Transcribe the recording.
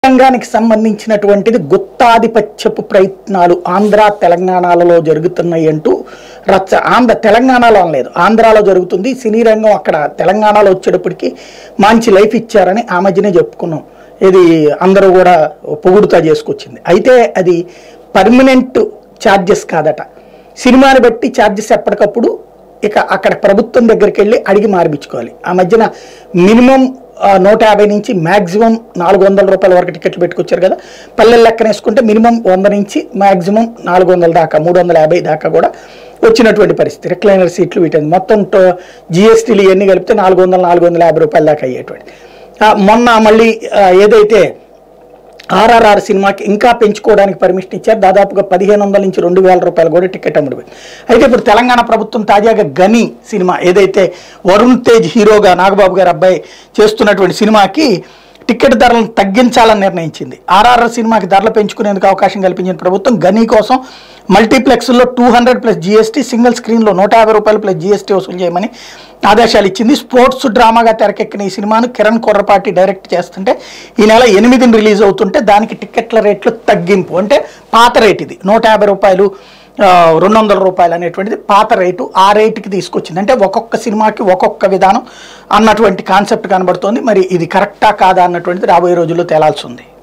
రంగానికి సంబంధించినటువంటిది గుత్తాధిపత్యపు ప్రయత్నాలు ఆంధ్ర తెలంగాణలలో జరుగుతున్నాయి అంటూ రచ్చ ఆంధ్ర తెలంగాణలో అనలేదు ఆంధ్రాలో జరుగుతుంది సినీ రంగం అక్కడ తెలంగాణలో వచ్చేటప్పటికి మంచి లైఫ్ ఇచ్చారని ఆ మధ్యనే చెప్పుకున్నాం ఇది అందరూ కూడా పొగుడుతా చేసుకొచ్చింది అయితే అది పర్మనెంట్ ఛార్జెస్ కాదట సినిమాని బట్టి ఛార్జెస్ ఎప్పటికప్పుడు ఇక అక్కడ ప్రభుత్వం దగ్గరికి వెళ్ళి అడిగి మార్పించుకోవాలి ఆ మధ్యన మినిమం ఆ, నూట యాభై నుంచి మ్యాక్సిమం నాలుగు వందల రూపాయల వరకు టికెట్లు పెట్టుకొచ్చారు కదా పల్లెల లెక్కన వేసుకుంటే మినిమం వంద నుంచి మ్యాక్సిమం నాలుగు వందల దాకా మూడు వందల యాభై దాకా కూడా వచ్చినటువంటి పరిస్థితి రిక్లైనర్ సీట్లు వీటి మొత్తం జిఎస్టీలు ఇవన్నీ కలిపితే నాలుగు వందల నాలుగు వందల యాభై రూపాయల దాకా అయ్యేటువంటి ఆ, మొన్న మళ్ళీ ఆ, ఏదైతే ఆర్ఆర్ఆర్ సినిమాకి ఇంకా పెంచుకోవడానికి పర్మిషన్ ఇచ్చారు దాదాపుగా పదిహేను వందల నుంచి రెండు వేల రూపాయలు కూడా టికెట్ అమ్ముడుపోయింది అయితే ఇప్పుడు తెలంగాణ ప్రభుత్వం తాజాగా గని సినిమా ఏదైతే వరుణ్ తేజ్ హీరోగా నాగబాబు గారు అబ్బాయి చేస్తున్నటువంటి సినిమాకి టికెట్ ధరలను తగ్గించాలని నిర్ణయించింది ఆర్ఆర్ఆర్ సినిమాకి ధరలు పెంచుకునేందుకు అవకాశం కల్పించిన ప్రభుత్వం గనీ కోసం మల్టీప్లెక్స్లో two hundred plus GST single స్క్రీన్లో నూట యాభై రూపాయలు ప్లస్ జీఎస్టీ వసూలు చేయమని ఆదేశాలు ఇచ్చింది స్పోర్ట్స్ డ్రామాగా తెరకెక్కిన ఈ సినిమాను కిరణ్ కొర్రపాటి డైరెక్ట్ చేస్తుంటే ఈ నెల ఎనిమిదిని రిలీజ్ అవుతుంటే దానికి టికెట్ల రేట్లు తగ్గింపు అంటే పాత రేట్ ఇది నూట యాభై రూపాయలు ఆ, రెండు వందల రూపాయలు అనేటువంటిది పాత రేటు ఆ రేటుకి తీసుకొచ్చింది అంటే ఒక్కొక్క సినిమాకి ఒక్కొక్క విధానం అన్నటువంటి కాన్సెప్ట్ కనబడుతోంది మరి ఇది కరెక్టా కాదా అన్నటువంటిది రాబోయే రోజుల్లో తేలాల్సి ఉంది